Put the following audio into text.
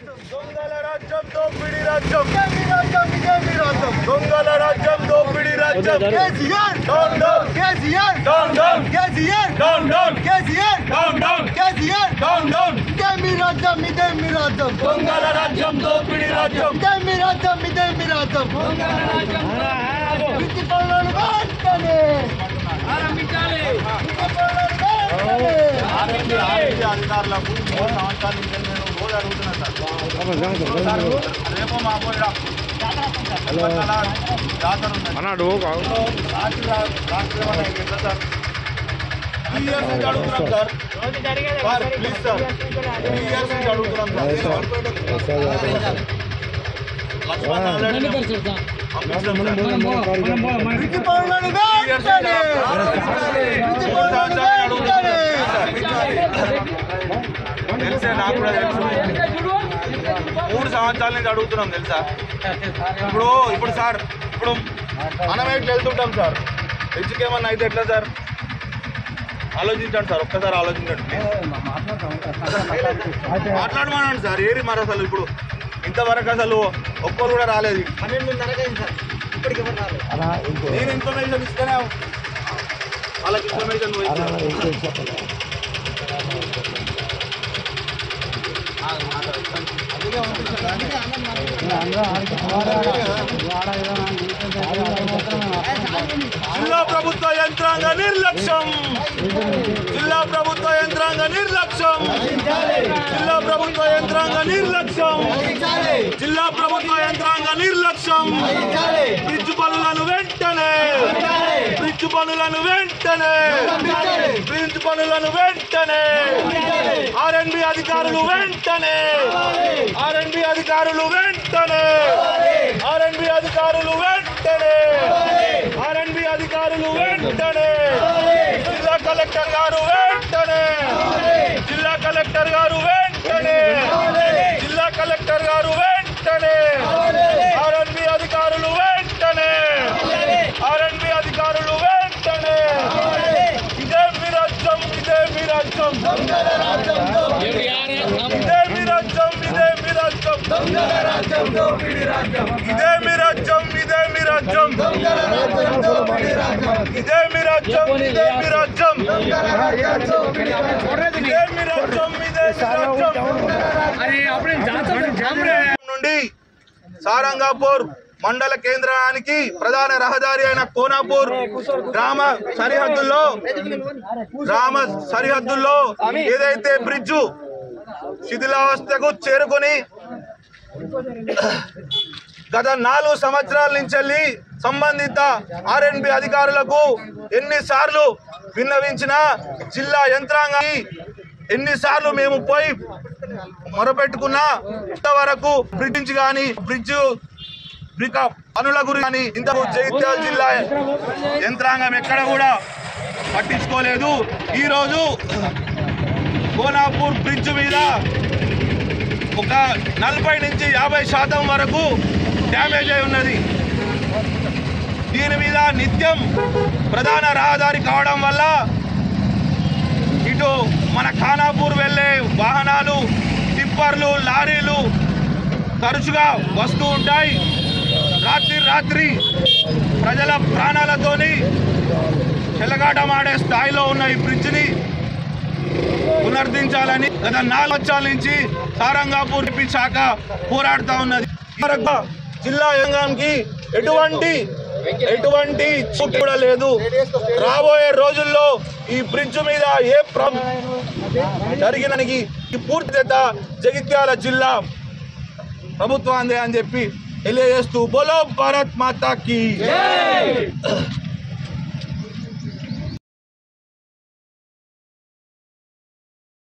దొంగల రాజ్యం దోపిడి రాజ్యం దొంగల రాజ్యం దోపిడి రాజ్యం KCR down down KCR down down KCR down down KCR down down KCR down down ఇదే మీ రాజ్యం ఇదే మీ రాజ్యం దొంగల రాజ్యం దోపిడి రాజ్యం ఇదే మీ రాజ్యం ఇదే మీ రాజ్యం ఇంటి పనులను వెంటనే ఇంటి పనులను వెంటనే అధికారులకు మూడు సంవత్సరాల నుంచి నేను రోజు అడుగుతున్నాను సార్ రేపు మా అమ్మాయి జాతర ఉంది అన్నాడు రాత్రి రా- రాత్రి ఏమన్నా ఎట్లా సార్ త్రీ ఇయర్స్ నుంచి అడుగుతున్నాం sir sir please sir three years నుంచి అడుగుతున్నాం సార్ లక్ష్మణ్ ఆల్రెడీ పంపించాం సార్. ఇంటి పనులను వెంటనే ఇంటి పనులను వెంటనే తెలిసే నాకు కూడా తెలుసు మూడు సంవత్సరాల నుంచి అడుగుతున్నాం తెలుసా ఇప్పుడు ఇప్పుడు సార్ ఇప్పుడు మనం ఎట్లా వెళ్తుంటాం సార్ రిచ్కి ఏమన్నా అయితే ఎట్లా సార్ ఆలోచించండి సార్ ఒక్కసారి ఆలోచించండి మాట్లాడమనండి సార్ ఏరి మరి అసలు ఇప్పుడు ఇంతవరకు అసలు ఒక్కరు కూడా రాలేదు నేను ఇన్ఫర్మేషన్ ఇస్తేనే వాళ్ళకి ఇన్ఫర్మేషన్ నువ్వు ఇస్తావు. జిల్లా ప్రభుత్వ యంత్రాంగ నిర్లక్ష్యం జిల్లా ప్రభుత్వ యంత్రాంగ నిర్లక్ష్యం జిల్లా ప్రభుత్వ యంత్రాంగ నిర్లక్ష్యం జిల్లా ప్రభుత్వ యంత్రాంగ నిర్లక్ష్యం బ్రిడ్జ్ పనులను వెంటనే బ్రిడ్జ్ పనులను వెంటనే బ్రిడ్జ్ పనులను వెంటనే ఆర్ఎన్బి అధికారులు వెంటనే ఆర్ఎన్బి అధికారులు వెంటనే ఆర్ఎన్బి అధికారులు వెంటనే ఆర్ఎన్బి అధికారులు వెంటనే జిల్లా కలెక్టర్ గారు వెంటనే జిల్లా కలెక్టర్ గారు వెంటనే జిల్లా కలెక్టర్ గారు వెంటనే ఆర్ఎన్బి అధికారులు వెంటనే ఆర్ఎన్బి అధికారులు వెంటనే ఇదే మీ రాజ్యం ఇదే మీ రాజ్యం ఇదే మీ రాజ్యం ఇదే మీ రాజ్యం ఇదే మీ రాజ్యం ఇదే మీ రాజ్యం ఇదే మీ రాజ్యం ఇదే మీ రాజ్యం ఇదే మీ రాజ్యం ఇదే మీ రాజ్యం నుండి సారంగాపూర్ మండల కేంద్రానికి ప్రధాన రహదారి అయిన కోనాపూర్ గ్రామ సరిహద్దుల్లో గ్రామ సరిహద్దుల్లో ఏదైతే బ్రిడ్జు శిథిలావస్థకు చేరుకొని గత నాలుగు సంవత్సరాల నుంచి వెళ్ళి సంబంధిత ఆర్ఎన్బి అధికారులకు ఎన్నిసార్లు విన్నవించిన జిల్లా యంత్రాంగాన్ని ఎన్నిసార్లు మేము పోయి మొరపెట్టుకున్నా ఇంతవరకు బ్రిడ్జ్ కానీ బ్రిడ్జ్ బ్రిక పనుల గురించి కానీ ఇంతకు జగిత్యాల జిల్లా యంత్రాంగం ఎక్కడ కూడా పట్టించుకోలేదు ఈరోజు కోనాపూర్ బ్రిడ్జ్ మీద ఒక నలభై నుంచి యాభై శాతం వరకు డ్యామేజ్ అయి ఉన్నది దీని మీద నిత్యం ప్రధాన రహదారి కావడం వల్ల ఇటు మన ఖానాపూర్ వెళ్ళే వాహనాలు టిప్పర్లు లారీలు తరచుగా వస్తూ ఉంటాయి రాత్రి రాత్రి ప్రజల ప్రాణాలతోని చెలగాటమాడే స్థాయిలో ఉన్న ఈ బ్రిడ్జిని పునరుద్ధరించాలని గత నాలుగు సంవత్సరాల నుంచి సారంగాపూర్ ఎంపీ శాఖ పోరాడుతా ఉన్నది ఈ వరకు జిల్లా యంగానికి ఎటువంటి ఎటువంటి చూపు కూడా లేదు రాబోయే రోజుల్లో ఈ బ్రిడ్జ్ మీద ఏ ప్రం జరిగిననికి ఈ పూర్తిత జగిత్యాల జిల్లా ప్రభుత్వాందే అని చెప్పి తెలియజేస్తూ బోలో భారత్ మాతాకి